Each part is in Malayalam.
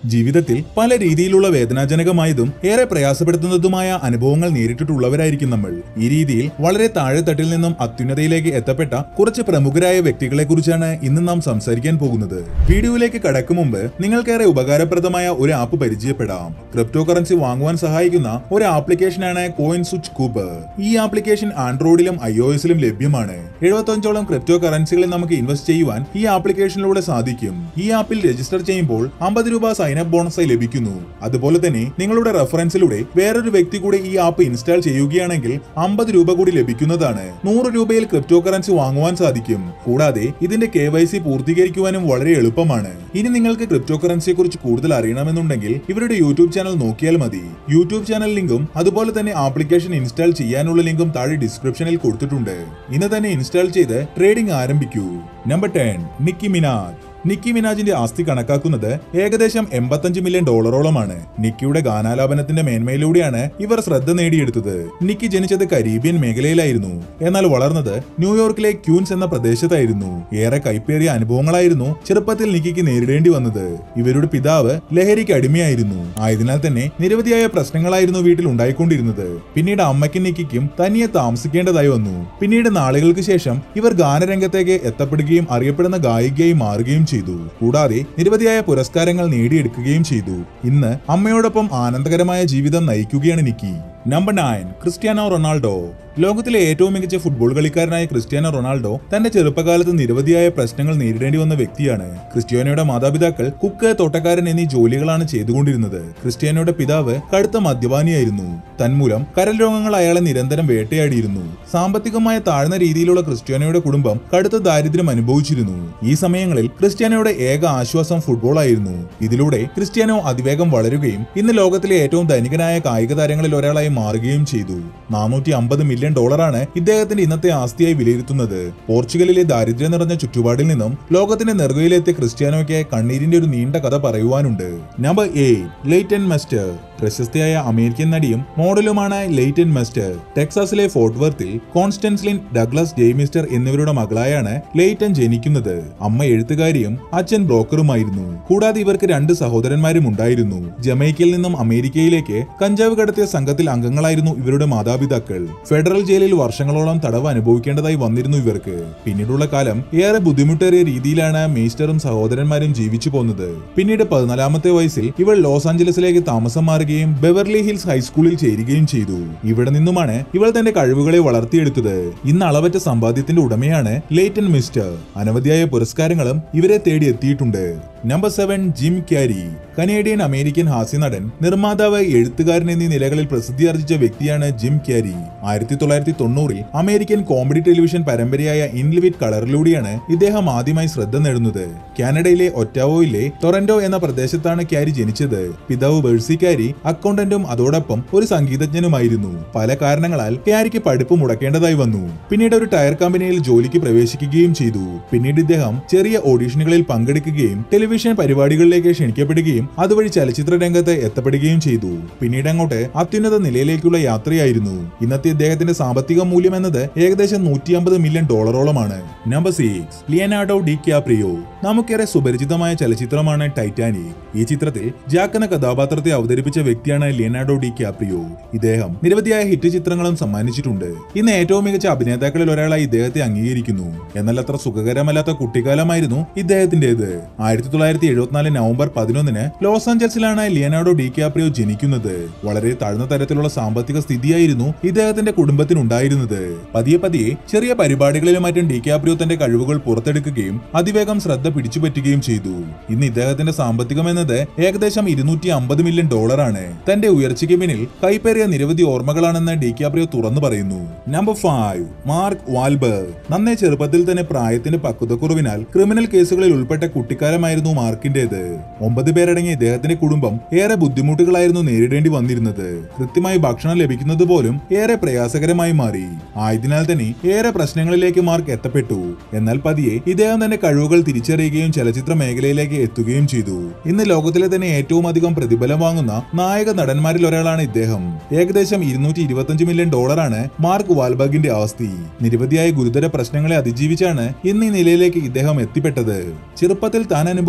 ജീവിതത്തിൽ പല രീതിയിലുള്ള വേദനാജനകമായതും ഏറെ പ്രയാസപ്പെടുത്തുന്നതുമായ അനുഭവങ്ങൾ നേരിട്ടിട്ടുള്ളവരായിരിക്കും നമ്മൾ ഈ രീതിയിൽ വളരെ താഴെത്തട്ടിൽ നിന്നും അത്യുന്നതയിലേക്ക് എത്തപ്പെട്ട കുറച്ച് പ്രമുഖരായ വ്യക്തികളെ കുറിച്ചാണ് ഇന്ന് നാം സംസാരിക്കാൻ പോകുന്നത് വീഡിയോയിലേക്ക് കടക്കും മുമ്പ് നിങ്ങൾക്കേറെ ഉപകാരപ്രദമായ ഒരു ആപ്പ് പരിചയപ്പെടാം ക്രിപ്റ്റോ കറൻസി വാങ്ങുവാൻ സഹായിക്കുന്ന ഒരു ആപ്ലിക്കേഷനാണ് കോയിൻ സ്വിച്ച് കൂബ് ഈ ആപ്ലിക്കേഷൻ ആൻഡ്രോയിഡിലും ഐ ഒ എസിലും ലഭ്യമാണ് എഴുപത്തഞ്ചോളം ക്രിപ്റ്റോ കറൻസികളിൽ നമുക്ക് ഇൻവെസ്റ്റ് ചെയ്യുവാൻ ഈ ആപ്ലിക്കേഷനിലൂടെ സാധിക്കും ഈ ആപ്പിൽ രജിസ്റ്റർ ചെയ്യുമ്പോൾ അമ്പത് രൂപ സൈൻ അപ്പ് ബോണസായി ലഭിക്കുന്നു അതുപോലെ തന്നെ നിങ്ങളുടെ റെഫറൻസിലൂടെ വേറൊരു വ്യക്തി കൂടി ഈ ആപ്പ് ഇൻസ്റ്റാൾ ചെയ്യുകയാണെങ്കിൽ അമ്പത് രൂപ കൂടി ലഭിക്കുന്നതാണ് നൂറ് രൂപയിൽ ക്രിപ്റ്റോ കറൻസി വാങ്ങുവാൻ സാധിക്കും കൂടാതെ ഇതിന്റെ കെ വൈ സി പൂർത്തീകരിക്കുവാനും വളരെ എളുപ്പമാണ് ഇനി നിങ്ങൾക്ക് ക്രിപ്റ്റോ കറൻസിയെ കുറിച്ച് കൂടുതൽ അറിയണമെന്നുണ്ടെങ്കിൽ ഇവരുടെ യൂട്യൂബ് ചാനൽ നോക്കിയാൽ മതി യൂട്യൂബ് ചാനൽ ലിങ്കും അതുപോലെ തന്നെ ആപ്ലിക്കേഷൻ ഇൻസ്റ്റാൾ ചെയ്യാനുള്ള ലിങ്കും താഴെ ഡിസ്ക്രിപ്ഷനിൽ കൊടുത്തിട്ടുണ്ട് ഇന്ന് തന്നെ ഇൻസ്റ്റാൾ ചെയ്ത് ട്രേഡിംഗ് ആരംഭിക്കൂ number ten Nicki Minaj Nicki മിനാജിന്റെ ആസ്തി കണക്കാക്കുന്നത് ഏകദേശം എൺപത്തഞ്ച് മില്യൺ ഡോളറോളമാണ് നിക്കിയുടെ ഗാനാലാപനത്തിന്റെ മേന്മയിലൂടെയാണ് ഇവർ ശ്രദ്ധ നേടിയെടുത്തത് നിക്കി ജനിച്ചത് കരീബിയൻ മേഖലയിലായിരുന്നു എന്നാൽ വളർന്നത് ന്യൂയോർക്കിലെ ക്യൂൻസ് എന്ന പ്രദേശത്തായിരുന്നു ഏറെ കൈപ്പേറിയ അനുഭവങ്ങളായിരുന്നു ചെറുപ്പത്തിൽ നിക്കിക്ക് നേരിടേണ്ടി വന്നത് ഇവരുടെ പിതാവ് ലഹരിക്ക് അടിമയായിരുന്നു ആയതിനാൽ തന്നെ നിരവധിയായ പ്രശ്നങ്ങളായിരുന്നു വീട്ടിൽ ഉണ്ടായിക്കൊണ്ടിരുന്നത് പിന്നീട് അമ്മയ്ക്കും നിക്കിക്കും തനിയെ താമസിക്കേണ്ടതായി വന്നു പിന്നീട് നാളുകൾക്ക് ശേഷം ഇവർ ഗാനരംഗത്തേക്ക് എത്തപ്പെടുകയും അറിയപ്പെടുന്ന ഗായികയായി മാറുകയും ചെയ്തു കൂടാതെ നിരവധിയായ പുരസ്കാരങ്ങൾ നേടിയെടുക്കുകയും ചെയ്തു ഇന്ന് അമ്മയോടൊപ്പം ആനന്ദകരമായ ജീവിതം നയിക്കുകയാണ് Nicki number nine Cristiano Ronaldo ലോകത്തിലെ ഏറ്റവും മികച്ച ഫുട്ബോൾ കളിക്കാരനായ ക്രിസ്ത്യാനോ റൊണാൾഡോ തന്റെ ചെറുപ്പകാലത്ത് നിരവധിയായ പ്രശ്നങ്ങൾ നേരിടേണ്ടി വന്ന വ്യക്തിയാണ് ക്രിസ്ത്യാനോയുടെ മാതാപിതാക്കൾ കുക്ക് തോട്ടക്കാരൻ എന്നീ ജോലികളാണ് ചെയ്തുകൊണ്ടിരുന്നത് ക്രിസ്ത്യാനോയുടെ പിതാവ് കടുത്ത മദ്യപാനിയായിരുന്നു തന്മൂലം കരൽ രോഗങ്ങൾ അയാളെ നിരന്തരം വേട്ടയാടിയിരുന്നു സാമ്പത്തികമായ താഴ്ന്ന രീതിയിലുള്ള ക്രിസ്ത്യാനോയുടെ കുടുംബം കടുത്ത ദാരിദ്ര്യം അനുഭവിച്ചിരുന്നു ഈ സമയങ്ങളിൽ ക്രിസ്ത്യാനോയുടെ ഏക ആശ്വാസം ഫുട്ബോൾ ആയിരുന്നു ഇതിലൂടെ ക്രിസ്ത്യാനോ അതിവേഗം വളരുകയും ഇന്ന് ലോകത്തിലെ ഏറ്റവും ധനികനായ കായിക താരങ്ങളിൽ ഒരാളായി മാറുകയും ചെയ്തു നാനൂറ്റി അമ്പത് മില്യൺ ഡോളറാണ് ഇദ്ദേഹത്തിന്റെ ഇന്നത്തെ ആസ്തിയായി വിലയിരുത്തുന്നത് പോർച്ചുഗലിലെ ദാരിദ്ര്യം നിറഞ്ഞ ചുറ്റുപാടിൽ നിന്നും ലോകത്തിന്റെ നെറുകയിലെത്തിയ ക്രിസ്ത്യാനോയ്ക്ക് കണ്ണീരിന്റെ ഒരു നീണ്ട കഥ പറയുവാനുണ്ട് നമ്പർ എ ലെയ്റ്റൻ മെസ്റ്റർ പ്രശസ്തയായ അമേരിക്കൻ നടിയും മോഡലുമാണ് ലെയ്റ്റൻ മെസ്റ്റർ ടെക്സാസിലെ ഫോർട്ട് വർത്തിൽ കോൺസ്റ്റൻസ്ലിൻ ഡഗ്ലസ് ജെയ്മിസ്റ്റർ എന്നിവരുടെ മകളായാണ് ലെയ്റ്റൻ ജനിക്കുന്നത് അമ്മ എഴുത്തുകാരിയും അച്ഛൻ ബ്രോക്കറുമായിരുന്നു കൂടാതെ ഇവർക്ക് രണ്ട് സഹോദരന്മാരും ഉണ്ടായിരുന്നു ജമൈക്കയിൽ നിന്നും അമേരിക്കയിലേക്ക് കഞ്ചാവ് കടത്തിയ സംഘത്തിൽ അംഗങ്ങളായിരുന്നു ഇവരുടെ മാതാപിതാക്കൾ ഫെഡറൽ ജയിലിൽ വർഷങ്ങളോളം തടവ് അനുഭവിക്കേണ്ടതായി വന്നിരുന്നു ഇവർക്ക് പിന്നീടുള്ള കാലം ഏറെ ബുദ്ധിമുട്ടേറിയ രീതിയിലാണ് മേസ്റ്ററും സഹോദരന്മാരും ജീവിച്ചു പോന്നത് പിന്നീട് പതിനാലാമത്തെ വയസ്സിൽ ഇവൾ ലോസ് ആഞ്ചലസിലേക്ക് താമസം മാറുകയും ബെവർലി ഹിൽസ് ഹൈസ്കൂളിൽ ചേരുകയും ചെയ്തു ഇവിടെ നിന്നുമാണ് ഇവൾ തന്റെ കഴിവുകളെ വളർത്തിയെടുത്തത് ഇന്ന് അളവറ്റ സമ്പാദ്യത്തിന്റെ ഉടമയാണ് ലേറ്റൻ മിസ്റ്റർ അനവധിയായ പുരസ്കാരങ്ങളും ഇവരെ തേടി എത്തിയിട്ടുണ്ട് number seven Jim Carrey Canadian American ഹാസ്യനടൻ നിർമ്മാതാവ് എഴുത്തുകാരൻ എന്നീ നിലകളിൽ പ്രസിദ്ധിയാർജിച്ച വ്യക്തിയാണ് ജിം ക്യാരി ആയിരത്തി തൊള്ളായിരത്തി തൊണ്ണൂറിൽ അമേരിക്കൻ കോമഡി ടെലിവിഷൻ പരമ്പരയായ ഇൻലിവിറ്റ് കളറിലൂടെയാണ് ഇദ്ദേഹം ആദ്യമായി ശ്രദ്ധ നേടുന്നത് കാനഡയിലെ ഒറ്റാവോയിലെ ടൊറന്റോ എന്ന പ്രദേശത്താണ് ക്യാരി ജനിച്ചത് പിതാവ് ബേഴ്സി ക്യാരി അക്കൗണ്ടന്റും അതോടൊപ്പം ഒരു സംഗീതജ്ഞനുമായിരുന്നു പല കാരണങ്ങളാൽ ക്യാരിക്ക് പഠിപ്പ് മുടക്കേണ്ടതായി വന്നു പിന്നീട് ഒരു ടയർ കമ്പനിയിൽ ജോലിക്ക് പ്രവേശിക്കുകയും ചെയ്തു പിന്നീട് ഇദ്ദേഹം ചെറിയ ഓഡീഷനുകളിൽ പങ്കെടുക്കുകയും ടെലിവിഷൻ പരിപാടികളിലേക്ക് ക്ഷണിക്കപ്പെടുകയും അതുവഴി ചലച്ചിത്ര രംഗത്ത് എത്തപ്പെടുകയും ചെയ്തു പിന്നീട് അങ്ങോട്ട് അത്യുന്നത നിലയിലേക്കുള്ള യാത്രയായിരുന്നു ഇന്നത്തെ ഇദ്ദേഹത്തിന്റെ സാമ്പത്തിക മൂല്യം എന്നത് ഏകദേശം നൂറ്റി അമ്പത് മില്യൺ ഡോളറോളമാണ് number six Leonardo DiCaprio നമുക്കേറെ സുപരിചിതമായ ചലച്ചിത്രമാണ് ടൈറ്റാനിക് ഈ ചിത്രത്തിൽ ജാക്ക് എന്ന കഥാപാത്രത്തെ അവതരിപ്പിച്ച വ്യക്തിയാണ് ലിയനാർഡോ ഡി ക്യാപ്രിയോ ഇദ്ദേഹം നിരവധിയായ ഹിറ്റ് ചിത്രങ്ങളും സമ്മാനിച്ചിട്ടുണ്ട് ഇന്ന് ഏറ്റവും മികച്ച അഭിനേതാക്കളിൽ ഒരാളായി ഇദ്ദേഹത്തെ അംഗീകരിക്കുന്നു എന്നാൽ അത്ര സുഖകരമല്ലാത്ത കുട്ടിക്കാലമായിരുന്നു ഇദ്ദേഹത്തിന്റേത് ആയിരത്തി തൊള്ളായിരത്തി എഴുപത്തിനാല് നവംബർ പതിനൊന്നിന് ലോസ് ആഞ്ചൽസിലാണ് ലിയനാർഡോ ഡി ക്യാപ്രിയോ ജനിക്കുന്നത് വളരെ താഴ്ന്ന തരത്തിലുള്ള സാമ്പത്തിക സ്ഥിതിയായിരുന്നു ഇദ്ദേഹത്തിന്റെ കുടുംബത്തിനുണ്ടായിരുന്നത് പതിയെ പതിയെ ചെറിയ പരിപാടികളിലും മറ്റും ഡി ക്യാപ്രിയോ തന്റെ കഴിവുകൾ പുറത്തെടുക്കുകയും അതിവേഗം ശ്രദ്ധ പിടിച്ചുപറ്റുകയും ചെയ്തു ഇന്ന് ഇദ്ദേഹത്തിന്റെ സാമ്പത്തികം എന്നത് ഏകദേശം ഇരുന്നൂറ്റി അമ്പത് മില്യൺ ഡോളറാണ് തന്റെ ഉയർച്ചയ്ക്ക് പിന്നിൽ കൈപ്പേറിയ നിരവധി ഓർമ്മകളാണെന്ന് ഡി ക്യാപ്രിയോ തുറന്നു പറയുന്നു നമ്പർ ഫൈവ് മാർക്ക് വാൽബർഗ് നന്നേ ചെറുപ്പത്തിൽ തന്നെ പ്രായത്തിന്റെ പക്വതക്കുറവിനാൽ ക്രിമിനൽ കേസുകളിൽ ഉൾപ്പെട്ട കുട്ടിക്കാലമായിരുന്നു മാർക്കിന്റേത് ഒമ്പത് പേരടങ്ങിയ ഇദ്ദേഹത്തിന്റെ കുടുംബം ഏറെ ബുദ്ധിമുട്ടുകളായിരുന്നു നേരിടേണ്ടി വന്നിരുന്നത് കൃത്യമായി ഭക്ഷണം ലഭിക്കുന്നത് പോലും ഏറെ പ്രയാസകരമായി മാറി ആയതിനാൽ തന്നെ ഏറെ പ്രശ്നങ്ങളിലേക്ക് മാർക്ക് എത്തപ്പെട്ടു എന്നാൽ പതിയെ ഇദ്ദേഹം തന്റെ കഴിവുകൾ തിരിച്ചറിയുകയും ചലച്ചിത്ര മേഖലയിലേക്ക് എത്തുകയും ചെയ്തു ഇന്ന് ലോകത്തിലെ തന്നെ ഏറ്റവും അധികം പ്രതിഫലം വാങ്ങുന്ന നായക നടന്മാരിൽ ഒരാളാണ് ഇദ്ദേഹം ഏകദേശം ഇരുന്നൂറ്റി ഇരുപത്തിയഞ്ച് മില്യൺ ഡോളറാണ് മാർക്ക് വാൽബർഗിന്റെ ആസ്തി നിരവധിയായ ഗുരുതര പ്രശ്നങ്ങളെ അതിജീവിച്ചാണ് ഇന്ന് ഈ നിലയിലേക്ക് ഇദ്ദേഹം എത്തിപ്പെട്ടത് ചെറുപ്പത്തിൽ താൻ അനുഭവിച്ച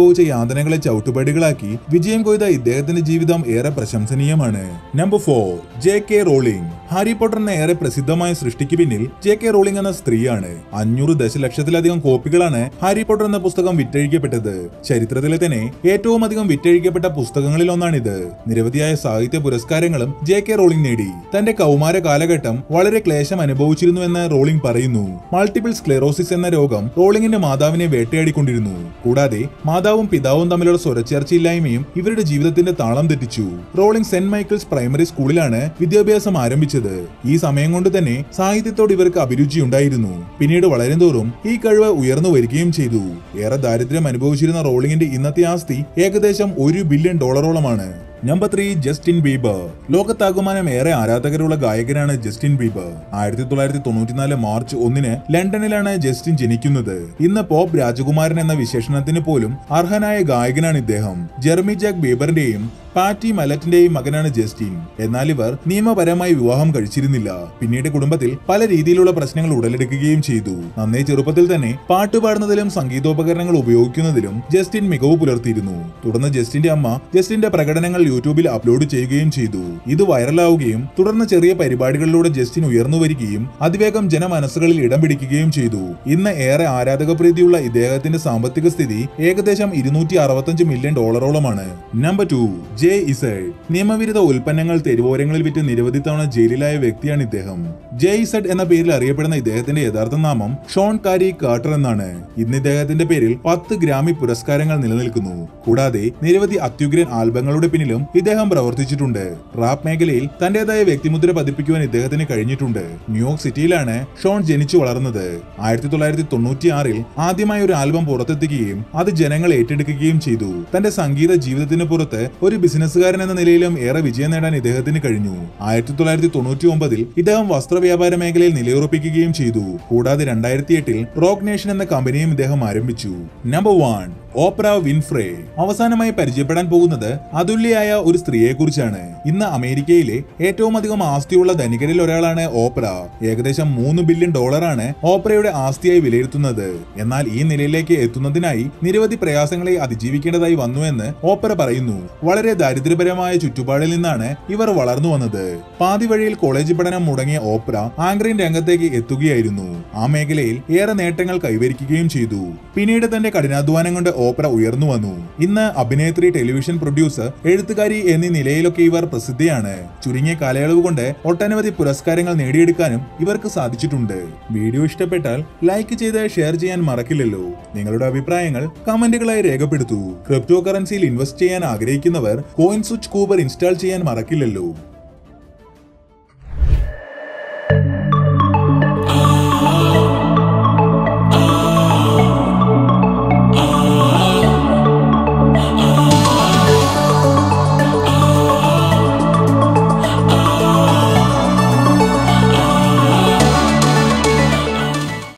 അനുഭവിച്ച യാതനകളെ ചവിട്ടുപടികളാക്കി വിജയം കൊയ്ത ഇദ്ദേഹത്തിന്റെ ജീവിതം ഏറെ പ്രശംസനീയമാണ് number four J K Rowling Harry Potter എന്ന ഏറെ പ്രസിദ്ധമായ സൃഷ്ടിക്ക് പിന്നിൽ ജെ കെ റോളിംഗ് എന്ന സ്ത്രീയാണ് അഞ്ഞൂറ് ദശലക്ഷത്തിലധികം കോപ്പികളാണ് ഹാരി പോട്ടർ എന്ന പുസ്തകം വിറ്റഴിക്കപ്പെട്ടത് ചരിത്രത്തിലെ തന്നെ ഏറ്റവും അധികം വിറ്റഴിക്കപ്പെട്ട പുസ്തകങ്ങളിൽ ഒന്നാണിത് നിരവധിയായ സാഹിത്യ പുരസ്കാരങ്ങളും ജെ കെ റോളിംഗ് നേടി തന്റെ കൗമാര കാലഘട്ടം വളരെ ക്ലേശം അനുഭവിച്ചിരുന്നുവെന്ന് റോളിംഗ് പറയുന്നു മൾട്ടിപ്പിൾ സ്ക്ലെറോസിസ് എന്ന രോഗം റോളിംഗിന്റെ മാതാവിനെ വേട്ടയാടിക്കൊണ്ടിരുന്നു കൂടാതെ മാതാവും പിതാവും തമ്മിലുള്ള സ്വരച്ചേർച്ചയില്ലായ്മയും ഇവരുടെ ജീവിതത്തിന്റെ താളം തെറ്റിച്ചു റോളിംഗ് സെന്റ് മൈക്കിൾസ് പ്രൈമറി സ്കൂളിലാണ് വിദ്യാഭ്യാസം ആരംഭിച്ചത് ഈ സമയം കൊണ്ട് തന്നെ സാഹിത്യത്തോട് ഇവർക്ക് അഭിരുചിയുണ്ടായിരുന്നു പിന്നീട് വളരും തോറും ഈ കഴിവ് ഉയർന്നു വരികയും ചെയ്തു ഏറെ ദാരിദ്ര്യം അനുഭവിച്ചിരുന്ന റോളിംഗിന്റെ ഇന്നത്തെ ആസ്തി ഏകദേശം ഒരു ബില്യൺ ഡോളറോളമാണ് നമ്പർ ത്രീ ജസ്റ്റിൻ ബീബർ ലോകത്താകമാനം ഏറെ ആരാധകരുള്ള ഗായകനാണ് ജസ്റ്റിൻ ബീബർ ആയിരത്തി തൊള്ളായിരത്തി തൊണ്ണൂറ്റിനാല് മാർച്ച് ഒന്നിന് ലണ്ടനിലാണ് ജസ്റ്റിൻ ജനിക്കുന്നത് ഇന്ന് പോപ്പ് രാജകുമാരൻ എന്ന വിശേഷണത്തിന് പോലും അർഹനായ ഗായകനാണ് ഇദ്ദേഹം ജെർമി ജാക്ക് ബീബറിന്റെയും പാറ്റി മലറ്റിന്റെയും മകനാണ് ജസ്റ്റിൻ എന്നാൽ ഇവർ നിയമപരമായി വിവാഹം കഴിച്ചിരുന്നില്ല പിന്നീട് കുടുംബത്തിൽ പല രീതിയിലുള്ള പ്രശ്നങ്ങൾ ഉടലെടുക്കുകയും ചെയ്തു നന്നേ ചെറുപ്പത്തിൽ തന്നെ പാട്ടുപാടുന്നതിലും സംഗീതോപകരണങ്ങൾ ഉപയോഗിക്കുന്നതിലും ജസ്റ്റിൻ മികവ് പുലർത്തിയിരുന്നു തുടർന്ന് ജസ്റ്റിന്റെ അമ്മ ജസ്റ്റിന്റെ പ്രകടനങ്ങൾ യൂട്യൂബിൽ അപ്ലോഡ് ചെയ്യുകയും ചെയ്തു ഇത് വൈറലാവുകയും തുടർന്ന് ചെറിയ പരിപാടികളിലൂടെ ജസ്റ്റിൻ ഉയർന്നു വരികയും അതിവേഗം ജനമനസ്സുകളിൽ ഇടം പിടിക്കുകയും ചെയ്തു ഇന്ന് ഏറെ ആരാധക പ്രീതിയുള്ള ഇദ്ദേഹത്തിന്റെ സാമ്പത്തിക സ്ഥിതി ഏകദേശം ഇരുന്നൂറ്റി അറുപത്തഞ്ച് മില്യൺ ഡോളറോളമാണ് നമ്പർ ടു ജെ ഇസഡ് നിയമവിരുദ്ധ ഉൽപ്പന്നങ്ങൾ തെരുവോരങ്ങളിൽ വിറ്റ് നിരവധി തവണ ജയിലിലായ വ്യക്തിയാണ് ഇദ്ദേഹം ജെ ഇസഡ് എന്ന പേരിൽ അറിയപ്പെടുന്ന ഇദ്ദേഹത്തിന്റെ യഥാർത്ഥ നാമം ഷോൺ കാരി കാർട്ടർ എന്നാണ് ഇന്ന് ഇദ്ദേഹത്തിന്റെ പേരിൽ പത്ത് ഗ്രാമി പുരസ്കാരങ്ങൾ നിലനിൽക്കുന്നു കൂടാതെ നിരവധി അത്യുഗ്രൻ ആൽബങ്ങളുടെ പിന്നിലും ഇദ്ദേഹം പ്രവർത്തിച്ചിട്ടുണ്ട് റാപ്പ് മേഖലയിൽ തന്റേതായ വ്യക്തിമുദ്ര പതിപ്പിക്കുവാൻ ഇദ്ദേഹത്തിന് കഴിഞ്ഞിട്ടുണ്ട് ന്യൂയോർക്ക് സിറ്റിയിലാണ് ഷോൺ ജനിച്ചു വളർന്നത് ആയിരത്തി തൊള്ളായിരത്തി തൊണ്ണൂറ്റിയാറിൽ ആദ്യമായി ഒരു ആൽബം പുറത്തെത്തിക്കുകയും അത് ജനങ്ങൾ ഏറ്റെടുക്കുകയും ചെയ്തു തന്റെ സംഗീത ജീവിതത്തിന് പുറത്ത് ഒരു ബിസിനസ്സുകാരൻ എന്ന നിലയിലും ഏറെ വിജയം നേടാൻ ഇദ്ദേഹത്തിന് കഴിഞ്ഞു ആയിരത്തി തൊള്ളായിരത്തി തൊണ്ണൂറ്റി ഒമ്പതിൽ ഇദ്ദേഹം വസ്ത്രവ്യാപാര മേഖലയിൽ നിലയുറപ്പിക്കുകയും ചെയ്തു കൂടാതെ രണ്ടായിരത്തി എട്ടിൽ റോക്ക് നേഷൻ എന്ന കമ്പനിയും ഇദ്ദേഹം ആരംഭിച്ചു നമ്പർ വൺ ഓപ്ര വിൻഫ്രേ അവസാനമായി പരിചയപ്പെടാൻ പോകുന്നത് അതുല്യയായ ഒരു സ്ത്രീയെ കുറിച്ചാണ് ഇന്ന് അമേരിക്കയിലെ ഏറ്റവും അധികം ആസ്തിയുള്ള ധനികരിൽ ഒരാളാണ് ഓപ്ര ഏകദേശം മൂന്ന് ബില്യൺ ഡോളറാണ് ഓപ്രയുടെ ആസ്തിയായി വിലയിരുത്തുന്നത് എന്നാൽ ഈ നിലയിലേക്ക് എത്തുന്നതിനായി നിരവധി പ്രയാസങ്ങളെ അതിജീവിക്കേണ്ടതായി വന്നുവെന്ന് ഓപ്പറ പറയുന്നു വളരെ ദാരിദ്ര്യപരമായ ചുറ്റുപാടിൽ നിന്നാണ് ഇവർ വളർന്നു വന്നത് പാതി വഴിയിൽ കോളേജ് പഠനം മുടങ്ങിയ ഓപ്ര ആങ്കറിംഗ് രംഗത്തേക്ക് എത്തുകയായിരുന്നു ആ മേഖലയിൽ ഏറെ നേട്ടങ്ങൾ കൈവരിക്കുകയും ചെയ്തു പിന്നീട് തന്റെ കഠിനാധ്വാനം കൊണ്ട് ഓപ്ര ഉയർന്നു വന്നു ഇന്ന് അഭിനേത്രി ടെലിവിഷൻ പ്രൊഡ്യൂസർ എഴുത്തുകാരി എന്നീ നിലയിലൊക്കെ ഇവർ പ്രസിദ്ധയാണ് ചുരുങ്ങിയ കാലയളവ് കൊണ്ട് ഒട്ടനവധി പുരസ്കാരങ്ങൾ നേടിയെടുക്കാനും ഇവർക്ക് സാധിച്ചിട്ടുണ്ട് വീഡിയോ ഇഷ്ടപ്പെട്ടാൽ ലൈക്ക് ചെയ്ത് ഷെയർ ചെയ്യാൻ മറക്കില്ലല്ലോ നിങ്ങളുടെ അഭിപ്രായങ്ങൾ കമന്റുകളായി രേഖപ്പെടുത്തൂ ക്രിപ്റ്റോ കറൻസിയിൽ ഇൻവെസ്റ്റ് ചെയ്യാൻ ആഗ്രഹിക്കുന്നവർ കോയിൻ സ്വിച്ച് കൂബർ ഇൻസ്റ്റാൾ ചെയ്യാൻ മറക്കില്ലല്ലോ